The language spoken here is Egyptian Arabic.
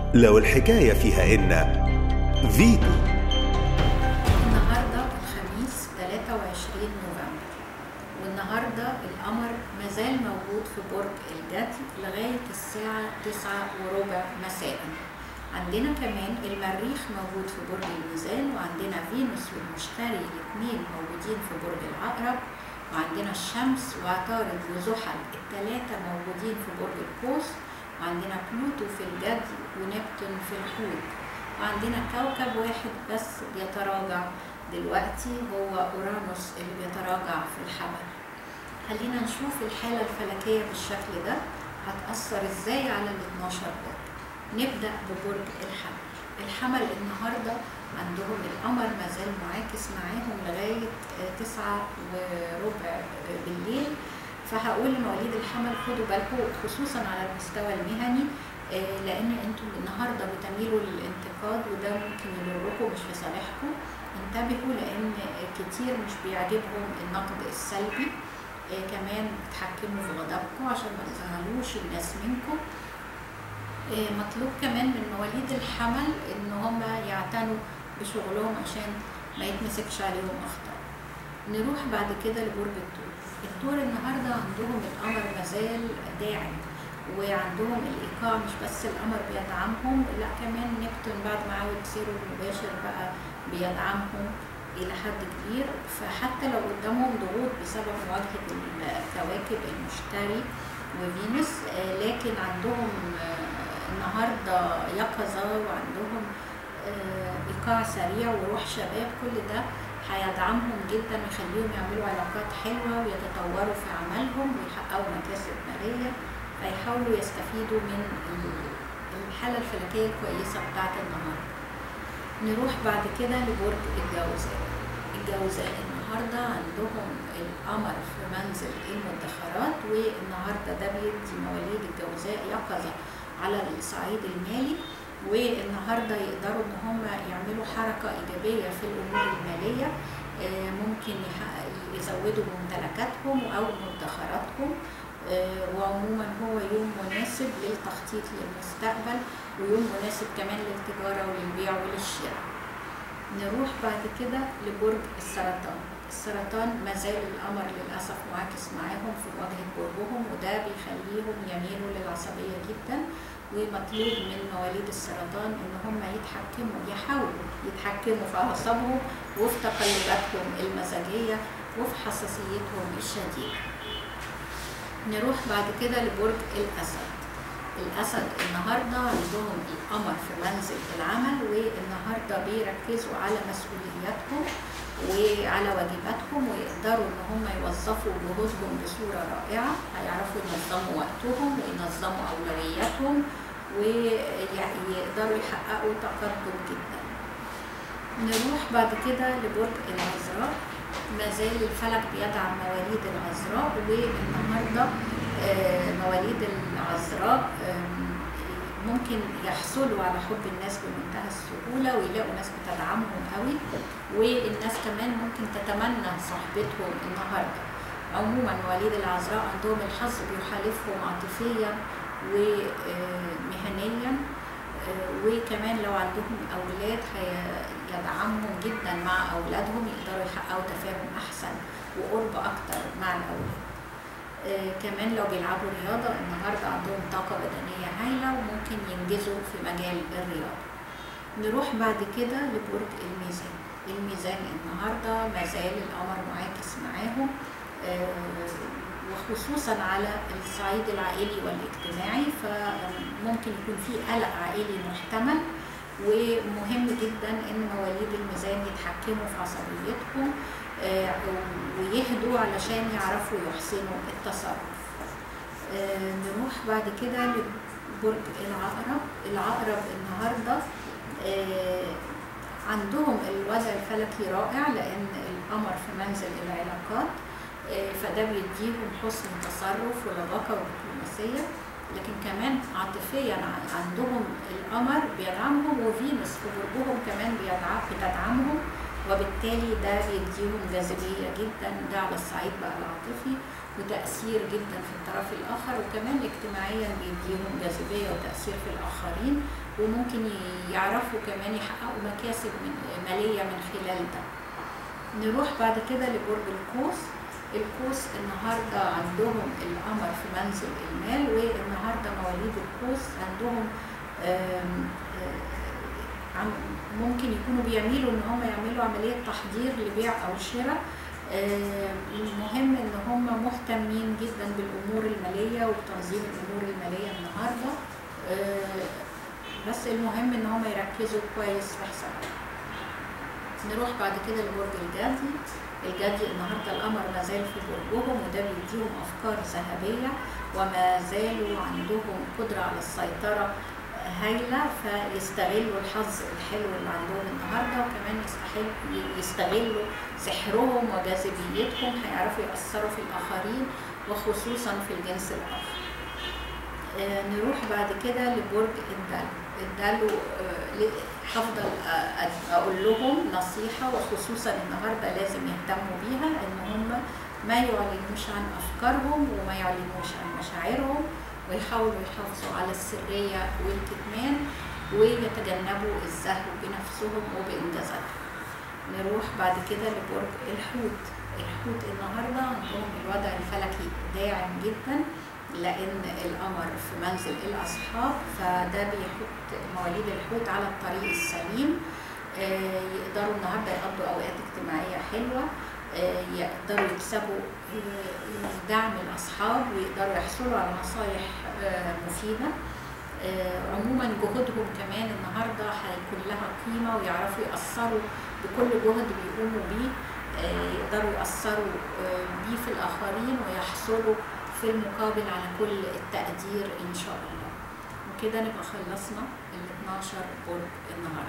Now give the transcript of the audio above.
لو الحكاية فيها إن فيتو النهارده الخميس 23 نوفمبر والنهارده القمر مازال موجود في برج الجدي لغايه الساعه 9 وربع مساء عندنا كمان المريخ موجود في برج الميزان وعندنا فينوس والمشتري الاثنين موجودين في برج العقرب وعندنا الشمس وعطارد وزحل الثلاثه موجودين في برج القوس وعندنا بلوتو في الجدي ونبتون في الحوت وعندنا كوكب واحد بس بيتراجع دلوقتي هو اورانوس اللي بيتراجع في الحمل خلينا نشوف الحالة الفلكية بالشكل ده هتأثر ازاي على ال 12 برج نبدأ ببرج الحمل الحمل النهاردة عندهم القمر مازال معاكس معاهم لغاية آه، تسعة وربع آه، بالليل فهقول لمواليد الحمل خدوا بالكم خصوصا على المستوى المهني آه، لان انتم النهارده بتميلوا للانتقاد وده ممكن يضركم مش في صالحكم انتبهوا لان كتير مش بيعجبهم النقد السلبي آه، كمان تحكموا في غضبكم عشان ما تزعلوش الناس منكم آه، مطلوب كمان من مواليد الحمل ان هم يعتنوا بشغلهم عشان ما يتمسكش عليهم اخطاء نروح بعد كده لبرج الثور الثور النهارده عندهم القمر مازال داعم وعندهم الايقاع مش بس القمر بيدعمهم لا كمان نبتون بعد ما عاود سيره المباشر بقى بيدعمهم الى حد كبير فحتى لو قدامهم ضغوط بسبب مواجهه الكواكب المشتري وفينوس آه، لكن عندهم آه، النهارده يقظه وعندهم آه، ايقاع سريع وروح شباب كل ده هيدعمهم جدا ويخليهم يعملوا علاقات حلوه ويتطوروا في عملهم ويحققوا مكاسب ماليه فيحاولوا يستفيدوا من ال- الحاله الفلكيه الكويسه بتاعت النهارده نروح بعد كده لبرج الجوزاء الجوزاء النهارده عندهم القمر في منزل المدخرات والنهارده ده بيدي مواليد الجوزاء يقظه على الصعيد المالي والنهارده يقدروا ان هم يعملوا حركه ايجابيه في الامور الماليه آه، ممكن يحقق- يزودوا ممتلكاتهم او مدخراتهم آه، وعموما هو يوم مناسب للتخطيط للمستقبل ويوم مناسب كمان للتجاره وللبيع وللشراء نروح بعد كده لبرج السرطان السرطان ما زال القمر للاسف معاكس معاهم في مواجهه برجهم وده بيخليهم يميلوا للعصبيه جدا ومطلوب من مواليد السرطان ان هم يتحكموا يحاولوا يتحكموا في اعصابهم وفي تقلباتهم المزاجيه وفي حساسيتهم الشديده نروح بعد كده لبرج الاسد الاسد النهارده عندهم القمر في منزل العمل والنهارده بيركزوا على مسؤولياتهم وعلى واجباتهم ويقدروا ان هم يوظفوا جهودهم بصوره رائعه هيعرفوا ينظموا وقتهم وينظموا اولوياتهم ويقدروا يحققوا تقدم جدا نروح بعد كده لبرج العذراء ما زال الفلك بيدعم مواليد العذراء والنهارده آه، مواليد العذراء آم، ممكن يحصلوا على حب الناس بمنتهى السهولة ويلاقوا ناس بتدعمهم قوي والناس كمان ممكن تتمنى صحبتهم النهارده عموما مواليد العذراء عندهم الحظ بيحالفهم عاطفيا ومهنيا وكمان لو عندهم اولاد هيدعمهم جدا مع اولادهم يقدروا يحققوا تفاهم احسن وقرب اكتر مع الاولاد آه، كمان لو بيلعبوا رياضة النهاردة عندهم طاقة بدنية هايلة وممكن ينجزوا في مجال الرياضة نروح بعد كده لبرج الميزان الميزان النهاردة ما زال القمر معاكس معاهم آه، وخصوصا على الصعيد العائلي والاجتماعي فممكن يكون في قلق عائلي محتمل ومهم جدا ان مواليد الميزان يتحكموا في عصبيتهم آه، ويهدوا علشان يعرفوا يحسنوا التصرف آه، نروح بعد كده لبرج العقرب العقرب النهارده آه، عندهم الوضع الفلكي رائع لان القمر في منزل العلاقات آه، فده بيديهم حسن تصرف ولباقه ودبلوماسيه لكن كمان عاطفيا ع- عندهم القمر بيدعمهم وفينوس في برجهم كمان بيدعم بتدعمهم وبالتالي ده بيديهم جاذبية جدا ده على الصعيد بقى العاطفي وتأثير جدا في الطرف الآخر وكمان اجتماعيا بيديهم جاذبية وتأثير في الآخرين وممكن ي- يعرفوا كمان يحققوا مكاسب من مالية من خلال ده نروح بعد كده لبرج القوس القوس النهاردة عندهم القمر في منزل المال والنهاردة مواليد القوس عندهم آم، آه، عم- ممكن يكونوا بيعملوا ان هم يعملوا عملية تحضير لبيع او شراء آه، المهم ان هم مهتمين جدا بالامور المالية وبتنظيم الامور المالية النهاردة آه، بس المهم ان هم يركزوا كويس في حسابهم نروح بعد كده لبرج الجدي الجدي النهارده القمر ما زال في برجهم وده بيديهم افكار ذهبيه وما زالوا عندهم قدره على السيطره هايله فيستغلوا الحظ الحلو اللي عندهم النهارده وكمان يستحل يستغلوا سحرهم وجاذبيتهم هيعرفوا يأثروا في الآخرين وخصوصا في الجنس الآخر. آه، نروح بعد كده لبرج الدلو الدلو آه، ل- هفضل أ- أ- اقول لهم نصيحه وخصوصا النهارده لازم يهتموا بيها ان هم ما يعلنوش عن افكارهم وما يعلنوش عن مشاعرهم ويحاولوا يحافظوا على السريه والكتمان ويتجنبوا الزهو بنفسهم وبانجازاتهم نروح بعد كده لبرج الحوت الحوت النهارده عندهم الوضع الفلكي داعم جدا لان القمر في منزل الاصحاب فده بيحط مواليد الحوت على الطريق السليم آه، يقدروا النهارده يقضوا اوقات اجتماعيه حلوه آه، يقدروا يكسبوا آه، دعم الاصحاب ويقدروا يحصلوا على نصايح آه، مفيده آه، عموما جهودهم كمان النهارده هيكون لها قيمه ويعرفوا يأثروا بكل جهد بيقوموا بيه آه، يقدروا يأثروا آه، بيه في الآخرين ويحصلوا في المقابل على كل التقدير إن شاء الله وكده نبقى خلصنا ال 12 برج النهارده